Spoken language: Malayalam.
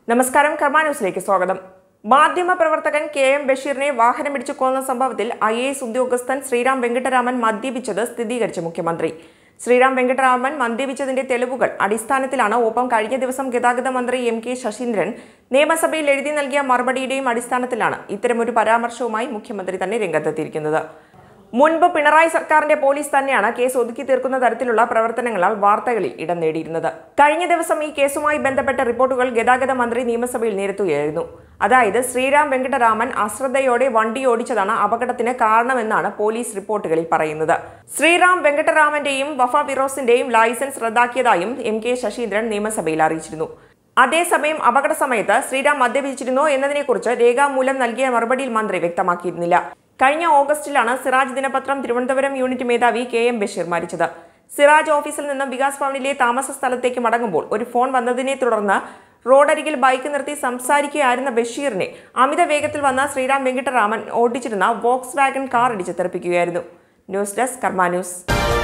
നമസ്കാരം കർമ്മ ന്യൂസിലേക്ക് സ്വാഗതം മാധ്യമ പ്രവർത്തകൻ കെ എം ബഷീറിനെ വാഹനമിടിച്ചു കൊന്ന സംഭവത്തിൽ ഐ എ എസ് ഉദ്യോഗസ്ഥൻ ശ്രീറാം വെങ്കിട്ടരാമൻ മദ്യപിച്ചത് സ്ഥിരീകരിച്ച മുഖ്യമന്ത്രി ശ്രീറാം വെങ്കിട്ടരാമൻ മദ്യപിച്ചതിന്റെ തെളിവുകൾ അടിസ്ഥാനത്തിലാണ് ഒപ്പം കഴിഞ്ഞ ദിവസം ഗതാഗത മന്ത്രി എം കെ ശശീന്ദ്രൻ നിയമസഭയിൽ എഴുതി നൽകിയ മറുപടിയുടെയും അടിസ്ഥാനത്തിലാണ് ഇത്തരമൊരു പരാമർശവുമായി മുഖ്യമന്ത്രി തന്നെ രംഗത്തെത്തിയിരിക്കുന്നത് മുൻപ് പിണറായി സർക്കാരിന്റെ പോലീസ് തന്നെയാണ് കേസ് ഒതുക്കി തീർക്കുന്ന തരത്തിലുള്ള പ്രവർത്തനങ്ങളാൽ വാർത്തകളിൽ ഇടം നേടിയിരുന്നത് കഴിഞ്ഞ ദിവസം ഈ കേസുമായി ബന്ധപ്പെട്ട റിപ്പോർട്ടുകൾ ഗതാഗത മന്ത്രി നിയമസഭയിൽ നിരത്തുകയായിരുന്നു അതായത് ശ്രീറാം വെങ്കട്ടരാമൻ അശ്രദ്ധയോടെ വണ്ടി ഓടിച്ചതാണ് അപകടത്തിന് കാരണമെന്നാണ് പോലീസ് റിപ്പോർട്ടുകളിൽ പറയുന്നത് ശ്രീറാം വെങ്കട്ടരാമന്റെയും വഫ ഫിറോസിന്റെയും ലൈസൻസ് റദ്ദാക്കിയതായും എം കെ ശശീന്ദ്രൻ നിയമസഭയിൽ അറിയിച്ചിരുന്നു അതേസമയം അപകട സമയത്ത് ശ്രീറാം മദ്യപിച്ചിരുന്നോ എന്നതിനെക്കുറിച്ച് രേഖാമൂലം നൽകിയ മറുപടിയിൽ മന്ത്രി വ്യക്തമാക്കിയിരുന്നില്ല കഴിഞ്ഞ ഓഗസ്റ്റിലാണ് സിറാജ് ദിനപത്രം തിരുവനന്തപുരം യൂണിറ്റ് മേധാവി കെ എം ബഷീർ മരിച്ചത് സിറാജ് ഓഫീസിൽ നിന്ന് വികാസ് ഭവനിലെ താമസ സ്ഥലത്തേക്ക് മടങ്ങുമ്പോൾ ഒരു ഫോൺ വന്നതിനെ തുടർന്ന് റോഡരികിൽ ബൈക്ക് നിർത്തി സംസാരിക്കുകയായിരുന്ന ബഷീറിനെ അമിത വേഗത്തിൽ വന്ന ശ്രീറാം വെങ്കിട്ടരാമൻ ഓടിച്ചിരുന്ന വോക്സ് വാഗൺ കാർ ഇടിച്ച് തെറിപ്പിക്കുകയായിരുന്നു ന്യൂസ് ഡെസ്ക് കർമ്മ ന്യൂസ്